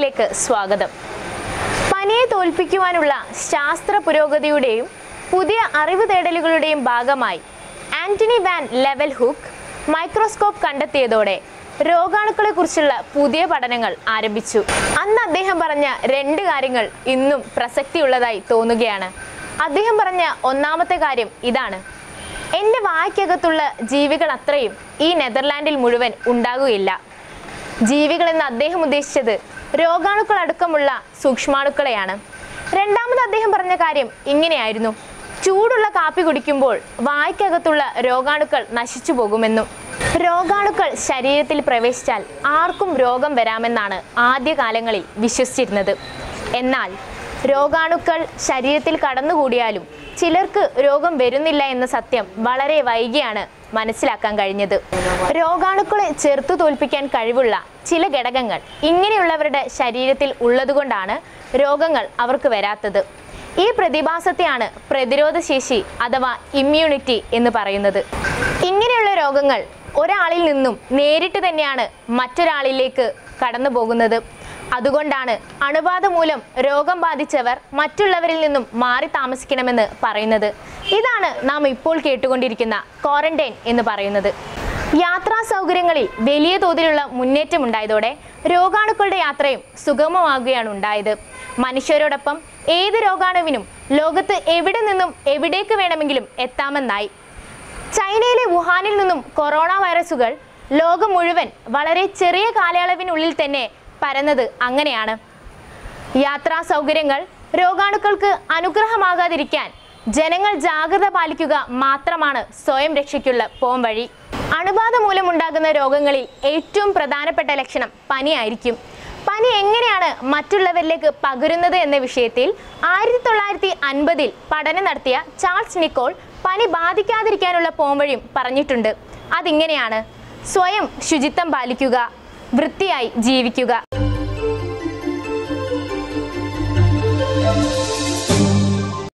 ന്യൂസിലേക്ക് സ്വാഗതം പനിയെ തോൽപ്പിക്കുവാനുള്ള ശാസ്ത്ര പുരോഗതിയുടെയും പുതിയ അറിവ് തേടലുകളുടെയും ഭാഗമായി Antonie van Leeuwenhoek microscope കണ്ടെത്തിയതോടെ രോഗാണുക്കളെക്കുറിച്ചുള്ള പുതിയ പഠനങ്ങൾ ആരംഭിച്ചു അന്ന് അദ്ദേഹം പറഞ്ഞ രണ്ട് കാര്യങ്ങൾ ഇന്നും പ്രസക്തിയുള്ളതായി തോന്നുകയാണ് അദ്ദേഹം പറഞ്ഞ ഒന്നാമത്തെ കാര്യം ഇതാണ് എൻ്റെ വായ്ക്കകത്തുള്ള ജീവികൾ അത്രയും ഈ നെതർലാൻഡിൽ മുഴുവൻ ഉണ്ടാകുകയില്ല ജീവികളെന്ന് അദ്ദേഹം ഉദ്ദേശിച്ചത് രോഗാണുക്കൾ അടക്കമുള്ള സൂക്ഷ്മാണുക്കളെയാണ് രണ്ടാമത് അദ്ദേഹം പറഞ്ഞ കാര്യം ഇങ്ങനെയായിരുന്നു ചൂടുള്ള കാപ്പി കുടിക്കുമ്പോൾ വായ്ക്കകത്തുള്ള രോഗാണുക്കൾ നശിച്ചു പോകുമെന്നും രോഗാണുക്കൾ ശരീരത്തിൽ പ്രവേശിച്ചാൽ ആർക്കും രോഗം വരാമെന്നാണ് ആദ്യകാലങ്ങളിൽ വിശ്വസിച്ചിരുന്നത് എന്നാൽ രോഗാണുക്കൾ ശരീരത്തിൽ കടന്നുകൂടിയാലും ചിലർക്ക് രോഗം വരുന്നില്ല എന്ന സത്യം വളരെ വൈകിയാണ് മനസ്സിലാക്കാൻ കഴിഞ്ഞത് രോഗാണുക്കളെ ചെറുത്തു തോൽപ്പിക്കാൻ കഴിവുള്ള ചില ഘടകങ്ങൾ ഇങ്ങനെയുള്ളവരുടെ ശരീരത്തിൽ ഉള്ളതുകൊണ്ടാണ് രോഗങ്ങൾ അവർക്ക് വരാത്തത് ഈ പ്രതിഭാസത്തെയാണ് പ്രതിരോധശേഷി അഥവാ ഇമ്മ്യൂണിറ്റി എന്ന് പറയുന്നത് ഇങ്ങനെയുള്ള രോഗങ്ങൾ ഒരാളിൽ നിന്നും നേരിട്ട് തന്നെയാണ് മറ്റൊരാളിലേക്ക് കടന്നു പോകുന്നത് അതുകൊണ്ടാണ് അണുബാധ മൂലം രോഗം ബാധിച്ചവർ മറ്റുള്ളവരിൽ നിന്നും മാറി താമസിക്കണമെന്ന് പറയുന്നത് ഇതാണ് നാം ഇപ്പോൾ കേട്ടുകൊണ്ടിരിക്കുന്ന ക്വാറന്റൈൻ എന്ന് പറയുന്നത് യാത്രാ സൗകര്യങ്ങളിൽ വലിയ തോതിലുള്ള മുന്നേറ്റം ഉണ്ടായതോടെ രോഗാണുക്കളുടെ യാത്രയും സുഗമമാകുകയാണ് ഉണ്ടായത് മനുഷ്യരോടൊപ്പം ഏത് രോഗാണുവിനും ലോകത്ത് എവിടെ നിന്നും എവിടേക്ക് വേണമെങ്കിലും എത്താമെന്നായി ചൈനയിലെ വുഹാനിൽ നിന്നും കൊറോണ വൈറസുകൾ ലോകം മുഴുവൻ വളരെ ചെറിയ കാലയളവിനുള്ളിൽ തന്നെ പരന്നത് അങ്ങനെയാണ് യാത്രാ സൗകര്യങ്ങൾ രോഗാണുക്കൾക്ക് അനുഗ്രഹമാകാതിരിക്കാൻ ജനങ്ങൾ ജാഗ്രത പാലിക്കുക മാത്രമാണ് സ്വയം രക്ഷയ്ക്കുള്ള പോം വഴി അണുബാധ മൂലമുണ്ടാകുന്ന രോഗങ്ങളിൽ ഏറ്റവും പ്രധാനപ്പെട്ട ലക്ഷണം പനിയായിരിക്കും പനി എങ്ങനെയാണ് മറ്റുള്ളവരിലേക്ക് പകരുന്നത് എന്ന വിഷയത്തിൽ ആയിരത്തി തൊള്ളായിരത്തി അൻപതിൽ പഠനം നടത്തിയ ചാൾസ് നിക്കോൾ പനി ബാധിക്കാതിരിക്കാനുള്ള പോംവഴിയും പറഞ്ഞിട്ടുണ്ട് അതിങ്ങനെയാണ് സ്വയം ശുചിത്വം പാലിക്കുക വൃത്തിയായി ജീവിക്കുക